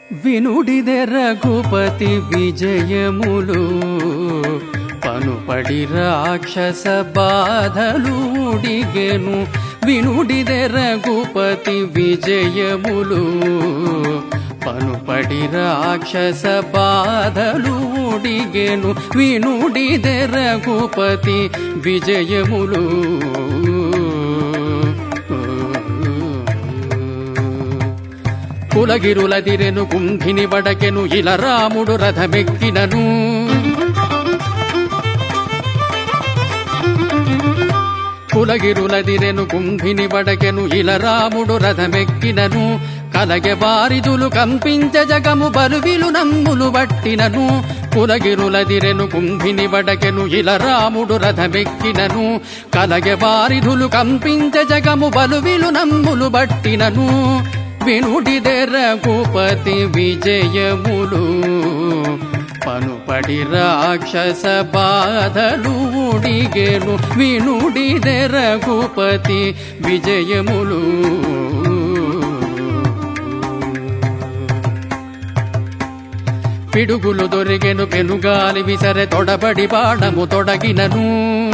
వినుడిదె రఘుపతి విజయములు పనుపడి రాక్షస బాధలుడిగెను వినుడిదె రఘుపతి విజయములు పనుపడి రాక్షస బాధలుడిగెను వినుడిదె రఘుపతి విజయములు కులగిరులదిరెను కుంభిని వడకెను ఇల రాముడు రథమెక్కినను కులగిరులదిరెను కుంభిని వడకెను ఇల రాముడు రథమెక్కినను కలగె వారిదులు కంపించ జగము బలువిలు నమ్ములు బట్టినను కులగిరులదిరెను కుంభిని వడకెను ఇల రాముడు రథమెక్కినను కలగె వారిదులు కంపించ జగము బలువిలు నమ్ములు బట్టినను వినుడిదె రఘుపతి విజయములు పనుపడి రాక్షస బాధలు ఉడిగెను వినుడిదె రఘుపతి విజయములు పిడుగులు దొరిగెను పెనుగాలి విసరె తొడబడి బాణము తొడగినను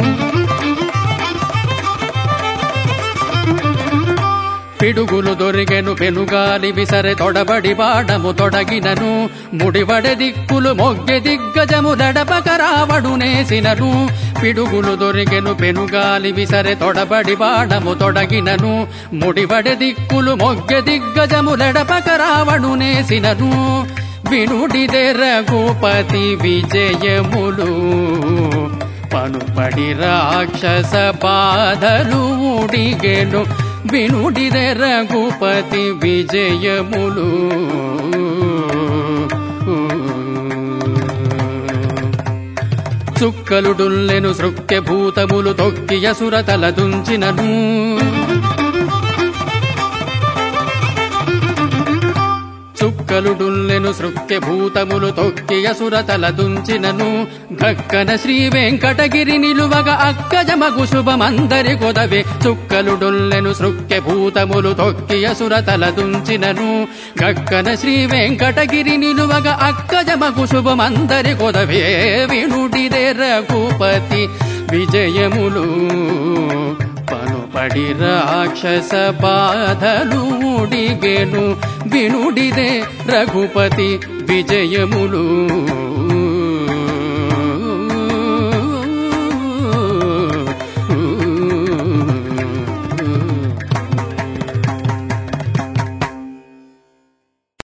పిడుగులు దొరిగెను పెనుగాలి విసరె తొడబడి బాణము తొడగినను ముడివడె దిక్కులు మొగ్గె దిగ్గజము దడపక రావడు నేసినను పిడుగులు దొరిగెను పెనుగాలి విసరె తొడబడి బాణము తొడగినను ముడివడె దిక్కులు మొగ్గె దిగ్గజము లడపక రావడు నేసినను వినుడిదె రఘుపతి విజయములు పనుపడి రాక్షస బాధలు ఉడిగెను వినుడిదె రఘుపతి విజయములు చుక్కలుడుల్లెను సృక్య భూతములు తొక్కియ సురతల దుంచినను చుక్కలుడుల్లెను సృక్య భూతములు తొక్కియ సురతల దుంచినను గక్కన శ్రీ వెంకటగిరి నిలువగ అక్కజమగు శుభమందరి కొదవే చుక్కలుడుల్లెను సృక్య భూతములు తొక్కియ సురతల దుంచినను గక్కన శ్రీ వెంకటగిరి నిలువగ అక్కజమగు శుభమందరి కొదవే వినుడిదే రఘుపతి విజయములు పనుపడి రాక్షస బాధలు ఉడిగెను వినుడిదే రఘుపతి విజయములు